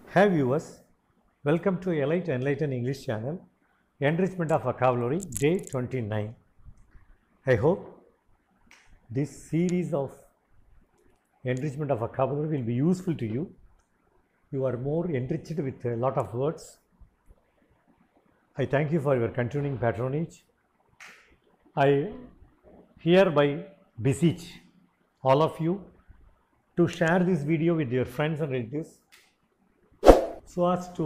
Hi viewers, welcome to Elite Enlighten English channel, Enrichment of Vocabulary, day 29. I hope this series of enrichment of vocabulary will be useful to you. You are more enriched with a lot of words. I thank you for your continuing patronage. I hereby beseech all of you to share this video with your friends and relatives so as to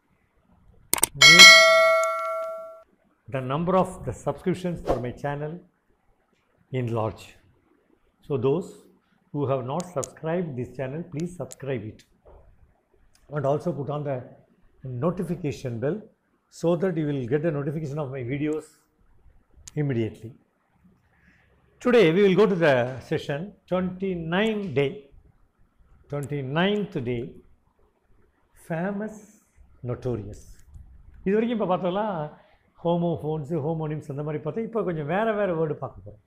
make the number of the subscriptions for my channel enlarge. So those who have not subscribed this channel, please subscribe it and also put on the notification bell so that you will get the notification of my videos immediately. Today we will go to the session 29 day, 29th day, famous notorious. இது வரைக்கும் இப்போ பார்த்தோம்னா ஹோமோஃபோன்ஸு homonyms அந்த மாதிரி பார்த்தா இப்போ கொஞ்சம் வேறு வேறு வேர்டு பார்க்க போகிறோம்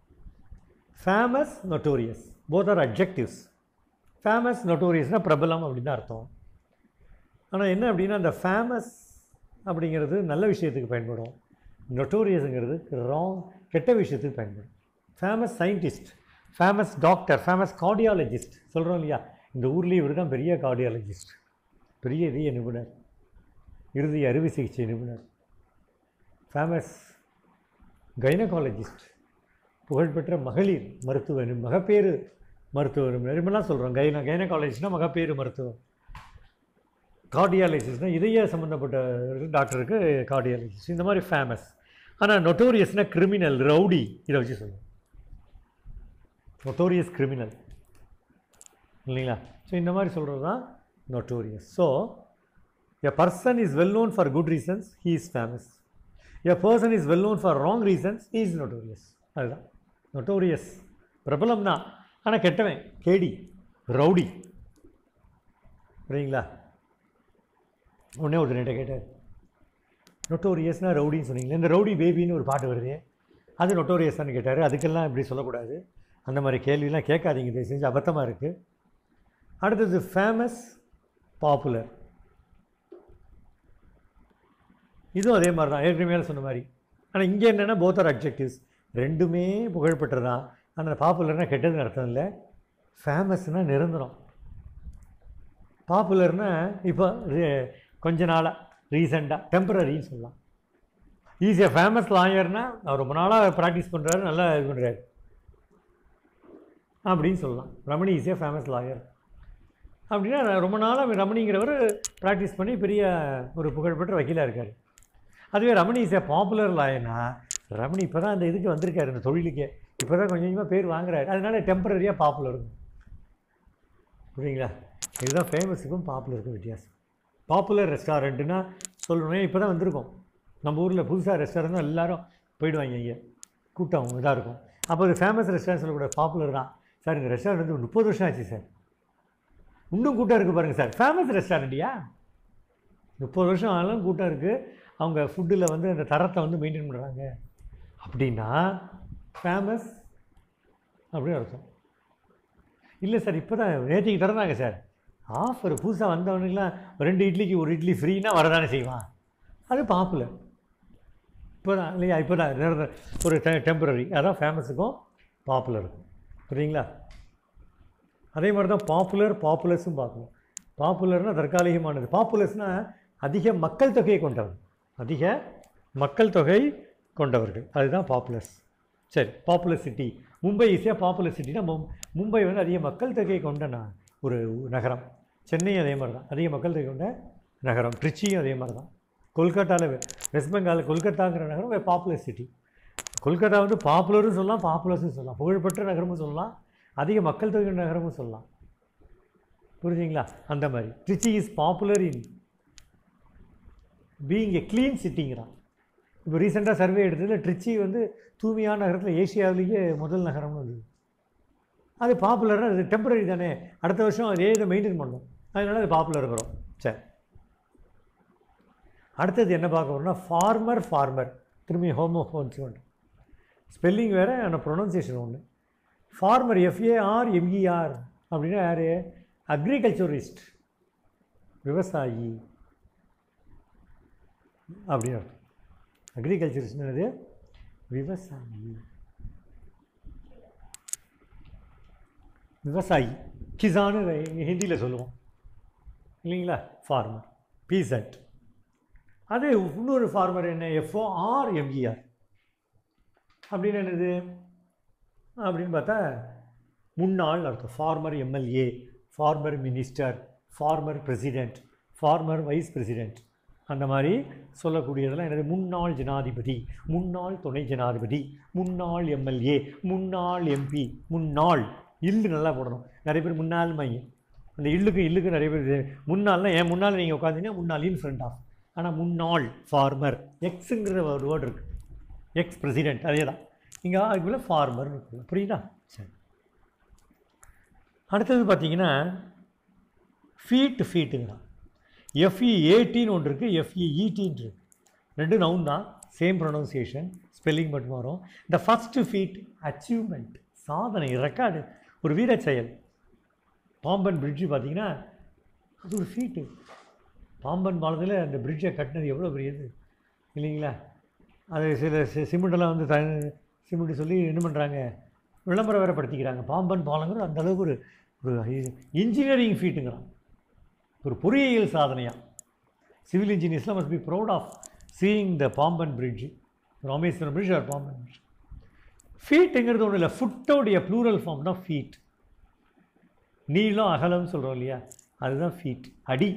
famous notorious both are objectives famous நொட்டோரியஸ்னால் பிரபலம் அப்படின்னு தான் அர்த்தம் ஆனால் என்ன அப்படின்னா அந்த ஃபேமஸ் அப்படிங்கிறது நல்ல விஷயத்துக்கு பயன்படும் நொட்டோரியஸுங்கிறது ராங் கெட்ட விஷயத்துக்கு பயன்படும் famous scientist famous doctor famous cardiologist சொல்கிறோம் இல்லையா இந்த ஊர்லேயே இவர் தான் பெரிய கார்டியாலஜிஸ்ட் பெரிய இதய நிபுணர் இறுதி அறுவை சிகிச்சை நிபுணர் ஃபேமஸ் கைனகாலஜிஸ்ட் புகழ்பெற்ற மகளிர் மருத்துவ நி- மகப்பேறு மருத்துவ நிபுணர் இப்படிலாம் சொல்கிறோம் கைன கைனகாலஜிஸ்ட்னா மகப்பேறு மருத்துவம் கார்டியாலஜிஸ்ட்னா இதய சம்மந்தப்பட்ட டாக்டருக்கு கார்டியாலஜிஸ்ட் இந்த மாதிரி ஃபேமஸ் ஆனால் நொட்டோரியஸ்னால் கிரிமினல் ரவுடி இதை வச்சு சொல்லுவோம் நொட்டோரியஸ் கிரிமினல் இல்லைங்களா ஸோ இந்த மாதிரி சொல்கிறது தான் notorious so a person is well known for good reasons he is famous a person is well known for wrong reasons he is notorious அதுதான் நொட்டோரியஸ் பிரபலம் தான் ஆனால் கெட்டவன் கேடி ரவுடி புரியுங்களா உடனே ஒரு நேட்ட கேட்டார் நொட்டோரியஸ்னா ரவுடின்னு சொன்னீங்களே இந்த ரவுடி பேபின்னு ஒரு பாட்டு வருது அது நொட்டோரியஸான்னு கேட்டார் அதுக்கெல்லாம் இப்படி சொல்லக்கூடாது அந்த மாதிரி கேள்விலாம் கேட்காதீங்க தயவு செஞ்சு அபத்தமாக இருக்குது அடுத்தது ஃபேமஸ் பாப்புலர் இதுவும் அதே மாதிரி தான் ஏற்கனவே சொன்ன மாதிரி ஆனால் இங்கே என்னென்னா போத் ஆர் அப்ஜெக்டிவ்ஸ் ரெண்டுமே புகழ்பெற்றதான் ஆனால் பாப்புலர்னால் கெட்டதுன்னு அர்த்தம் இல்லை ஃபேமஸ்னால் நிரந்தரம் பாப்புலர்னா இப்போ re- கொஞ்ச நாளாக ரீசெண்டாக டெம்பரரின்னு சொல்லலாம் ஈஸியாக ஃபேமஸ் லாயர்னா அவர் ரொம்ப நாளாக ப்ராக்டிஸ் பண்ணுறாரு நல்லா இது பண்ணுறாரு அப்படின்னு சொல்லலாம் ரமணி ஈஸியாக ஃபேமஸ் லாயர் அப்படின்னா ரொம்ப நாளாக ரமணிங்கிறவர் ப்ராக்டிஸ் பண்ணி பெரிய ஒரு புகழ்பெற்ற வக்கீலாக இருக்கார் அதுவே ரமணி இஸ் ஏ பாப்புலர் லாயர்னா ரமணி இப்போ தான் அந்த இதுக்கு வந்திருக்காரு இந்த தொழிலுக்கே இப்போ தான் கொஞ்சம் கொஞ்சமாக பேர் வாங்குறாரு அதனால டெம்பரரியாக பாப்புலர் இருக்கும் புரியுங்களா இதுதான் ஃபேமஸுக்கும் பாப்புலருக்கும் வித்தியாசம் பாப்புலர் ரெஸ்டாரண்ட்டுனா சொல்லணும் இப்போ தான் வந்திருக்கோம் நம்ம ஊரில் புதுசாக ரெஸ்டாரண்ட் எல்லாரும் போயிடுவாங்க இங்கே கூட்டம் இதாக இருக்கும் அப்போ இது ஃபேமஸ் ரெஸ்டாரண்ட் சொல்லக்கூடாது பாப்புலர் தான் சார் இந்த ரெஸ்டாரண்ட் வந்து முப்பது வருஷம் ஆச்சு சார் இன்னும் கூட்டம் இருக்குது பாருங்கள் சார் ஃபேமஸ் ரெஸ்டாரண்ட்டியா முப்பது வருஷம் ஆனாலும் கூட்டம் இருக்குது அவங்க ஃபுட்டில் வந்து அந்த தரத்தை வந்து மெயின்டைன் பண்ணுறாங்க அப்படின்னா ஃபேமஸ் அப்படின்னு அர்த்தம் இல்லை சார் இப்போ தான் நேற்றுக்கு திறந்தாங்க சார் ஆஃபர் புதுசாக வந்தவனுக்கெலாம் ரெண்டு இட்லிக்கு ஒரு இட்லி ஃப்ரீனா வரதானே செய்வான் அது பாப்புலர் இப்போ தான் இல்லையா இப்போ தான் நிரந்தர ஒரு டெ டெம்பரரி அதான் ஃபேமஸுக்கும் பாப்புலருக்கும் புரியுங்களா அதே மாதிரி தான் பாப்புலர் பாப்புலர்ஸும் பார்க்கணும் பாப்புலர்னால் தற்காலிகமானது பாப்புலர்ஸ்னால் அதிக மக்கள் தொகையை கொண்டவர் அதிக மக்கள் தொகை கொண்டவர்கள் அதுதான் பாப்புலர்ஸ் சரி பாப்புலர் சிட்டி மும்பை ஈஸியாக பாப்புலர் சிட்டினா மும் மும்பை வந்து அதிக மக்கள் தொகை கொண்ட ந- ஒரு நகரம் சென்னையும் அதே மாதிரி தான் அதிக மக்கள் தொகை கொண்ட நகரம் ட்ரிச்சியும் அதே மாதிரி தான் கொல்கட்டாவில் வெஸ்ட் பெங்காலில் கொல்கத்தாங்கிற நகரம் பாப்புலர் சிட்டி கொல்கத்தா வந்து பாப்புலரும் சொல்லலாம் பாப்புலர்ஸும் சொல்லலாம் புகழ்பெற்ற நகரமும் சொல்லலாம் அதிக மக்கள் தொகை கொண்ட நகரமும் சொல்லலாம் புரிஞ்சுங்களா அந்த மாதிரி Trichy is popular in being a clean சிட்டிங்கிறான் இப்போ ரீசெண்டாக சர்வே எடுத்ததில் ட்ரிச்சி வந்து தூய்மையான நகரத்தில் ஏசியாவிலேயே முதல் நகரம்னு வந்தது அது பாப்புலராக அது டெம்பரரி தானே அடுத்த வருஷம் அதே இதை மெயின்டைன் பண்ணணும் அதனால அது பாப்புலர் இருக்கிறோம் சரி அடுத்தது என்ன பார்க்க போகிறோம்னா ஃபார்மர் ஃபார்மர் திரும்பி ஹோமோஃபோன்ஸ் ஒன்று ஸ்பெல்லிங் வேறு ஆனால் ப்ரொனன்சியேஷன் ஒன்று ஃபார்மர் எஃப்ஏஆர் எம்இஆர் அப்படின்னா யார் அக்ரிகல்ச்சரிஸ்ட் விவசாயி அப்படின்னு அர்த்தம் அக்ரிகல்ச்சர் என்னது விவசாயி விவசாயி கிசானு ஹிந்தியில் சொல்லுவோம் இல்லைங்களா ஃபார்மர் பீசட் அது இன்னொரு ஃபார்மர் என்ன எஃப்ஓ ஆர் எம்இஆர் அப்படின்னு என்னது அப்படின்னு பார்த்தா முன்னாள் அர்த்தம் former MLA former minister former president former vice president அந்த மாதிரி சொல்லக்கூடியதெல்லாம் என்னது முன்னாள் ஜனாதிபதி முன்னாள் துணை ஜனாதிபதி முன்னாள் எம்எல்ஏ முன்னாள் எம்பி முன்னாள் இல்லு நல்லா போடணும் நிறைய பேர் முன்னாள் மையம் அந்த இல்லுக்கு இல்லுக்கு நிறைய பேர் இது முன்னாள்னா ஏன் முன்னால் நீங்கள் உட்காந்தீங்கன்னா முன்னாள் இன் ஃப்ரண்ட் ஆஃப் ஆனால் முன்னாள் ஃபார்மர் எக்ஸுங்கிற ஒரு வேர்டு இருக்குது எக்ஸ் பிரசிடெண்ட் அதே தான் இங்கே அதுக்குள்ளே ஃபார்மர்னு இருக்குது புரியுதா சரி அடுத்தது பார்த்தீங்கன்னா ஃபீட் ஃபீட்டுங்கண்ணா எஃப்இ ஏட்டின்னு ஒன்று இருக்குது எஃப்இ ஈட்டின்னு இருக்குது ரெண்டு நவுன் தான் சேம் ப்ரொனவுன்சியேஷன் ஸ்பெல்லிங் மட்டும் வரும் இந்த ஃபஸ்ட்டு ஃபீட் அச்சீவ்மெண்ட் சாதனை ரெக்கார்டு ஒரு வீர செயல் பாம்பன் பிரிட்ஜு பார்த்தீங்கன்னா அது ஒரு ஃபீட்டு பாம்பன் பாலத்தில் அந்த பிரிட்ஜை கட்டினது எவ்வளோ பெரியது இல்லைங்களா அது சில சி- சிமெண்டெல்லாம் வந்து த சிமெண்ட் சொல்லி என்ன பண்ணுறாங்க விளம்பரம் வேறு படுத்திக்கிறாங்க பாம்பன் பாலங்கிறது அந்த அளவுக்கு ஒரு ஒரு இன்ஜினியரிங் ஃபீட்டுங்கிறான் ஒரு பொறியியல் சாதனையாக சிவில் இன்ஜினியர்ஸ்லாம் must be proud of seeing the Pamban bridge Rameswaram bridge or Pamban bridge ஃபீட்டுங்கிறது ஒன்றும் இல்லை ஃபுட்டோடைய ப்ளூரல் ஃபார்ம் தான் ஃபீட் நீளம் அகலம்னு சொல்கிறோம் இல்லையா அதுதான் ஃபீட் அடி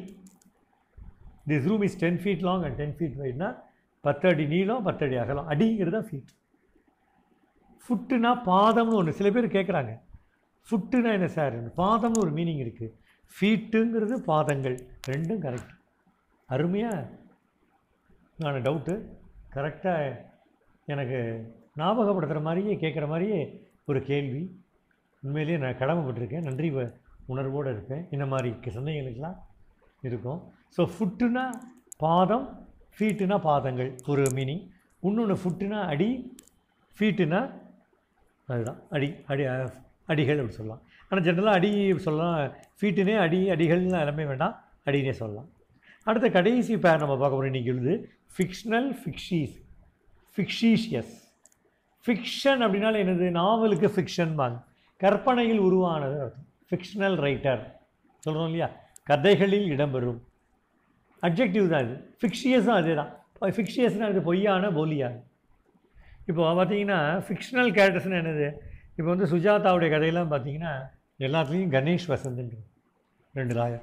this room is ten feet long and ten feet வைட்னா பத்து அடி நீளம் பத்து அடி அகலம் அடிங்கிறது தான் ஃபீட் ஃபுட்டுனா பாதம்னு ஒன்று சில பேர் கேட்குறாங்க ஃபுட்டுனா என்ன சார் பாதம்னு ஒரு மீனிங் இருக்குது ஃபீட்டுங்கிறது பாதங்கள் ரெண்டும் கரெக்ட் அருமையாக நான் டவுட்டு கரெக்டாக எனக்கு ஞாபகப்படுத்துகிற மாதிரியே கேட்குற மாதிரியே ஒரு கேள்வி உண்மையிலேயே நான் கடமைப்பட்டிருக்கேன் நன்றி வ- உணர்வோடு இருப்பேன் இந்த மாதிரி க- சந்தேகங்களுக்கெல்லாம் இருக்கும் ஸோ ஃபுட்டுனா பாதம் ஃபீட்டுனா பாதங்கள் ஒரு மீனிங் இன்னொன்று ஃபுட்டுனா அடி ஃபீட்டுனா அதுதான் அடி அடி அஹ், அடிகள் அப்படி சொல்லலாம் ஆனால் ஜென்ரலாக அடி சொல்லலாம் ஃபீட்டுனே அடி அடிகள்னு எல்லாமே வேண்டாம் அடினே சொல்லலாம் அடுத்த கடைசி பேர் நம்ம பார்க்க போகிறோம் இன்றைக்கி எழுது ஃபிக்ஷனல் ஃபிக்ஷீஸ் ஃபிக்ஷீஷியஸ் ஃபிக்ஷன் அப்படின்னால என்னது நாவலுக்கு ஃபிக்ஷன் வாங்க கற்பனையில் உருவானது அர்த்தம் ஃபிக்ஷனல் ரைட்டர் சொல்கிறோம் இல்லையா கதைகளில் இடம்பெறும் அப்ஜெக்டிவ் தான் இது ஃபிக்ஷியஸும் அதே தான் ஃபிக்ஷியஸ்னால் இது பொய்யான போலியான இப்போ பார்த்தீங்கன்னா ஃபிக்ஷனல் கேரக்டர்ஸ்னு என்னது இப்போ வந்து சுஜாதாவுடைய கதையெல்லாம் பார்த்தீங்கன்னா எல்லாத்துலேயும் கணேஷ் வசந்த்ன்ற ரெண்டு லாயர்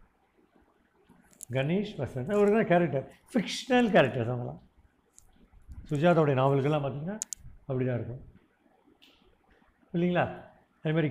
கணேஷ் வசந்த் ஒரு தான் கேரக்டர் ஃபிக்ஷனல் கேரக்டர்ஸ் அவங்களாம் சுஜாதாவுடைய நாவல்கள்லாம் பார்த்தீங்கன்னா அப்படி தான் இருக்கும் இல்லைங்களா அதே மாதிரி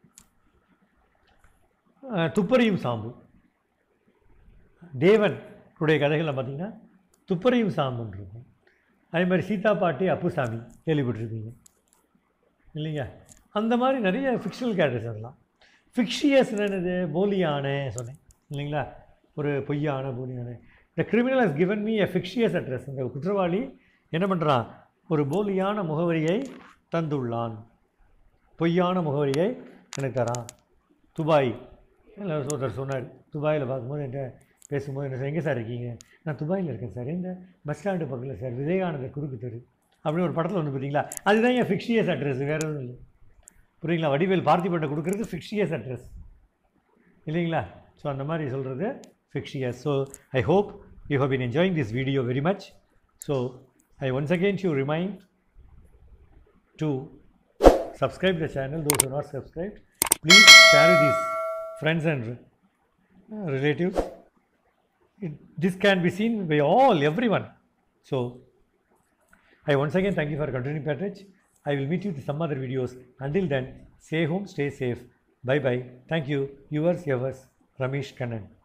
அஹ், துப்பறியும் சாம்பு தேவன் உடைய கதைகள்லாம் பார்த்தீங்கன்னா துப்பறியும் சாம்புன்னு இருக்கும் அதே மாதிரி சீதா பாட்டி அப்புசாமி கேள்விப்பட்டிருப்பீங்க இல்லைங்க அந்த மாதிரி நிறைய ஃபிக்ஷனல் கேரக்டர்ஸ் அதெல்லாம் ஃபிக்ஷியஸ் என்னது போலியான சொன்னேன் இல்லைங்களா ஒரு பொய்யான போலியான the criminal has given me a fictitious address இந்த குற்றவாளி என்ன பண்ணுறான் ஒரு போலியான முகவரியை தந்துள்ளான் பொய்யான முகவரியை எனக்கு தரான் துபாய் இல்லை ஒருத்தர் சொன்னார் துபாயில் பார்க்கும்போது என்கிட்ட பேசும்போது என்ன சார் எங்கே சார் இருக்கீங்க நான் துபாயில் இருக்கேன் சார் இந்த பஸ் ஸ்டாண்டு பக்கத்தில் சார் விவேகானந்தர் குறுக்கு தெரு அப்படின்னு ஒரு படத்தில் ஒன்று பார்த்தீங்களா அதுதான் என் ஃபிக்ஷியஸ் அட்ரஸ் வேறு எதுவும் இல்லை புரியுங்களா வடிவேல் பார்த்திபன்ட்ட கொடுக்குறது ஃபிக்ஷியஸ் அட்ரஸ் இல்லைங்களா ஸோ அந்த மாதிரி சொல்கிறது fictitious so I hope you have been enjoying this video very much so i once again to remind to subscribe the channel those who are not subscribed please share these friends and uh, relatives it, this can be seen by all everyone so i once again thank you for continuing patronage i will meet you with some other videos until then stay home stay safe bye bye thank you yours yours ramesh kannan